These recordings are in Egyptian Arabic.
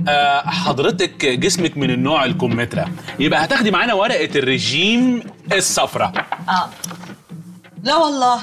آه حضرتك جسمك من النوع الكمثرى يبقى هتاخدي معانا ورقه الرجيم الصفراء اه لا والله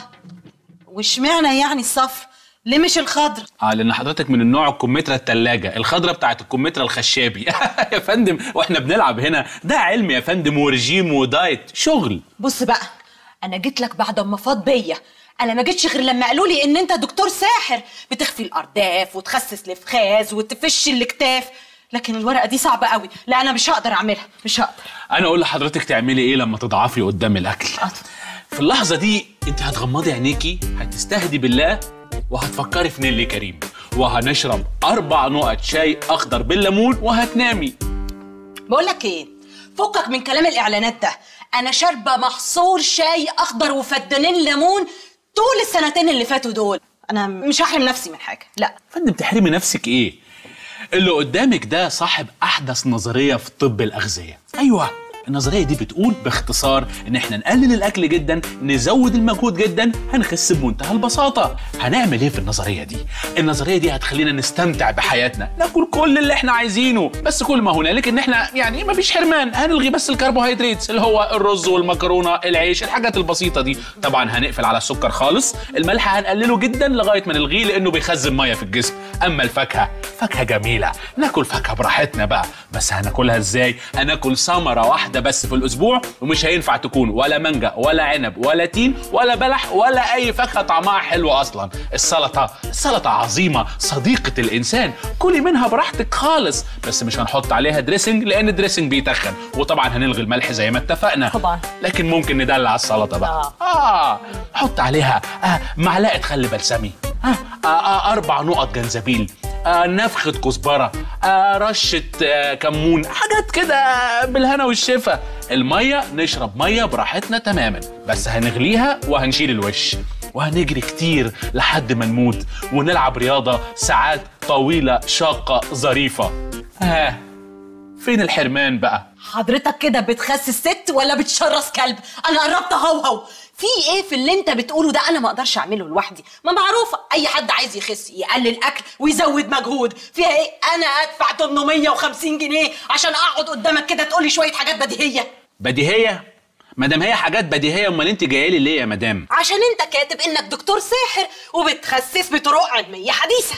واشمعنى يعني الصفر ليه مش الخضر اه لان حضرتك من النوع الكمثرى التلاجة الخضرة بتاعت الكمثرى الخشابي يا فندم واحنا بنلعب هنا ده علم يا فندم ورجيم ودايت شغل بص بقى انا جيت لك بعد ما فاض بيا انا ما جيتش غير لما قالوا لي ان انت دكتور ساحر بتخفي الارداف وتخسس الفخاذ وتفش الاكتاف لكن الورقه دي صعبه قوي لا انا مش هقدر اعملها مش هقدر انا اقول لحضرتك تعملي ايه لما تضعفي قدام الاكل أطلع. في اللحظه دي انت هتغمضي عينيكي هتستهدي بالله وهتفكري في نيلي كريم وهنشرب اربع نقط شاي اخضر بالليمون وهتنامي بقول لك ايه فكك من كلام الاعلانات ده انا شاربه محصول شاي اخضر وفدانين ليمون طول السنتين اللي فاتوا دول انا مش هحرم نفسي من حاجه لا فندم تحرمي نفسك ايه اللي قدامك ده صاحب احدث نظريه في طب الاغذيه ايوه النظريه دي بتقول باختصار ان احنا نقلل الاكل جدا نزود المجهود جدا هنخس بمنتهى البساطه هنعمل ايه في النظريه دي النظريه دي هتخلينا نستمتع بحياتنا ناكل كل اللي احنا عايزينه بس كل ما هنالك ان احنا يعني مفيش حرمان هنلغي بس الكربوهيدرات اللي هو الرز والمكرونه العيش الحاجات البسيطه دي طبعا هنقفل على السكر خالص الملح هنقلله جدا لغايه ما نلغيه لانه بيخزن ميه في الجسم اما الفاكهه فاكهه جميله ناكل فاكهه براحتنا بقى بس هناكلها ازاي هناكل ثمره واحده بس في الاسبوع ومش هينفع تكون ولا مانجا ولا عنب ولا تين ولا بلح ولا اي فاكهه طعمها حلو اصلا السلطه السلطه عظيمه صديقه الانسان كلي منها براحتك خالص بس مش هنحط عليها دريسنج لان الدريسنج بيتخن وطبعا هنلغي الملح زي ما اتفقنا طبعا. لكن ممكن ندلع السلطه بقى آه. اه حط عليها آه معلقه خل بلسمي آه آه آه اربع نقط جنزبيل آه نفخة كزبرة آه رشة آه كمون حاجات كده بالهنا والشفا المية نشرب مية براحتنا تماما بس هنغليها وهنشيل الوش وهنجري كتير لحد ما نموت ونلعب رياضة ساعات طويلة شاقة ظريفة آه فين الحرمان بقى حضرتك كده بتخسس ست ولا بتشرس كلب انا قربت هوهو في ايه في اللي انت بتقوله ده انا ما اقدرش اعمله لوحدي ما معروفه اي حد عايز يخس يقلل اكل ويزود مجهود فيها ايه انا ادفع 850 جنيه عشان اقعد قدامك كده تقولي شويه حاجات بديهيه بديهية مادام هي حاجات بديهية امال انت جايه لي ليه يا مدام عشان انت كاتب انك دكتور ساحر وبتخسس بطرق علميه حديثه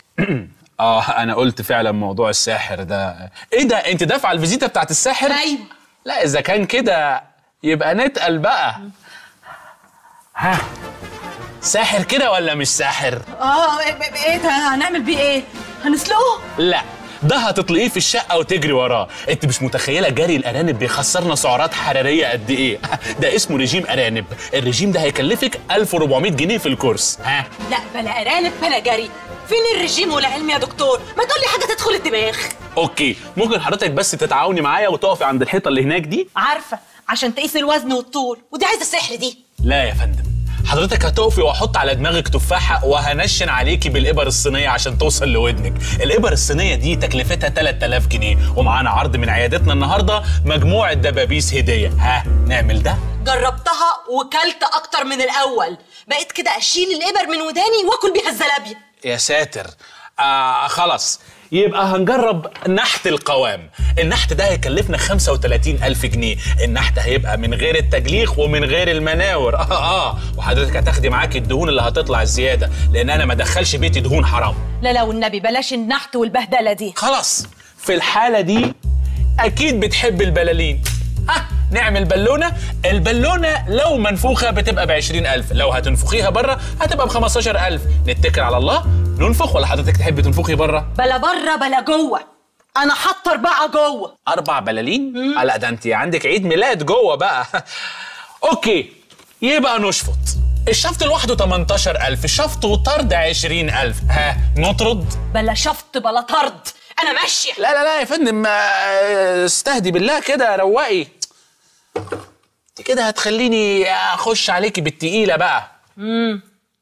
اه انا قلت فعلا موضوع الساحر ده ايه ده انت دافعه الفيزيتا بتاعت الساحر ايوه لا اذا كان كده يبقى نتقل بقى ها ساحر كده ولا مش ساحر اه ايه إيه ده هنعمل بيه ايه هنسلقه لا ده هتطلقيه في الشقة وتجري وراه انت مش متخيلة جري الأرانب بيخسرنا سعرات حرارية قد ايه ده اسمه رجيم أرانب الرجيم ده هيكلفك 1400 جنيه في الكورس ها لا بلا ارانب بلا جري فين الرجيم والعلم يا دكتور ما تقولي حاجه تدخل الدماغ اوكي ممكن حضرتك بس تتعاوني معايا وتقفي عند الحيطة اللي هناك دي عارفه عشان تقيس الوزن والطول ودي عايزه سحر دي لا يا فندم حضرتك هتقفي واحط على دماغك تفاحه وهنشن عليكي بالابر الصينيه عشان توصل لودنك الابر الصينيه دي تكلفتها 3000 جنيه ومعانا عرض من عيادتنا النهارده مجموعه دبابيس هديه ها نعمل ده جربتها وكلت اكتر من الاول بقيت كده اشيل الابر من وداني واكل بيها الزلابيه يا ساتر آه خلاص يبقى هنجرب نحت القوام النحت ده هيكلفنا 35 ألف جنيه النحت هيبقى من غير التجليخ ومن غير المناور آه آه وحضرتك هتاخدي معاكي الدهون اللي هتطلع الزيادة لأن أنا ما ادخلش بيتي دهون حرام لا لا والنبي بلاش النحت والبهدله دي خلاص في الحالة دي أكيد بتحب البلالين ها نعمل بالونة البالونة لو منفوخة بتبقى بعشرين ألف لو هتنفخيها بره هتبقى بخمستاشر ألف نتكل على الله ننفخ ولا حضرتك تحبي تنفخي بره بلا بره بلا جوه انا حاطه اربعه جوه أربع بلالين آه لا ده أنت عندك عيد ميلاد جوه بقى أوكي يبقى نشفط الشفط لوحده 18000 الشفط وطرد 20000 ها نطرد بلا شفط بلا طرد انا ماشيه لا لا لا يا فندم آه، استهدي بالله كده روقي انت كده هتخليني اخش عليكي بالتقيله بقى امم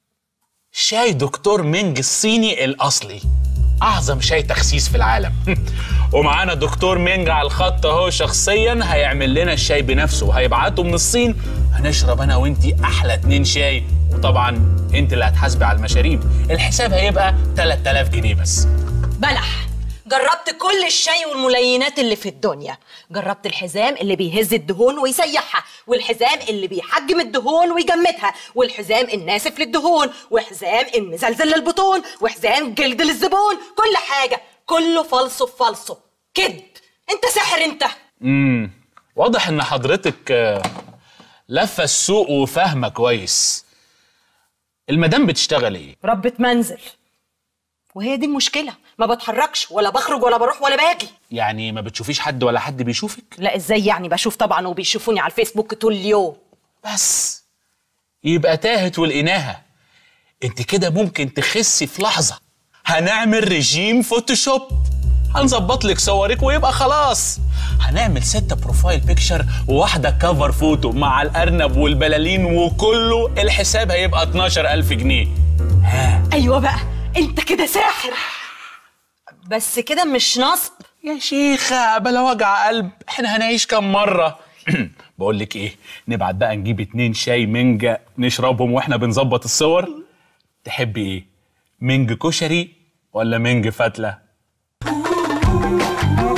شاي دكتور مينج الصيني الاصلي اعظم شاي تخسيس في العالم ومعانا دكتور مينج على الخط اهو شخصيا هيعمل لنا الشاي بنفسه وهيبعته من الصين هنشرب انا وانتي احلى اتنين شاي وطبعا انت اللي هتحاسبي على المشاريب الحساب هيبقى 3000 جنيه بس بلح جربت كل الشاي والملينات اللي في الدنيا جربت الحزام اللي بيهز الدهون ويسيحها والحزام اللي بيحجم الدهون ويجمدها والحزام الناسف للدهون وحزام المزلزل للبطون وحزام جلد للزبون كل حاجة كله فالصو في فالصو كذب انت ساحر انت امم واضح ان حضرتك آه، لفه السوق وفاهمه كويس المدام بتشتغل ايه ربة منزل وهي دي المشكلة ما بتحركش ولا بخرج ولا بروح ولا باجي يعني ما بتشوفيش حد ولا حد بيشوفك لا ازاي يعني بشوف طبعا وبيشوفوني على الفيسبوك طول اليوم بس يبقى تاهت ولقيناها انت كده ممكن تخسي في لحظه هنعمل ريجيم فوتوشوب هنظبط لك صورك ويبقى خلاص هنعمل ستة بروفايل بيكشر وواحدة كفر فوتو مع الأرنب والبلالين وكله الحساب هيبقى 12000 جنيه ايوه بقى انت كده ساحر بس كده مش نصب يا شيخة بلا وجع قلب احنا هنعيش كام مرة بقول لك ايه نبعت بقى نجيب اتنين شاي منجا نشربهم واحنا بنظبط الصور تحبي ايه منج كشري ولا منج فتلة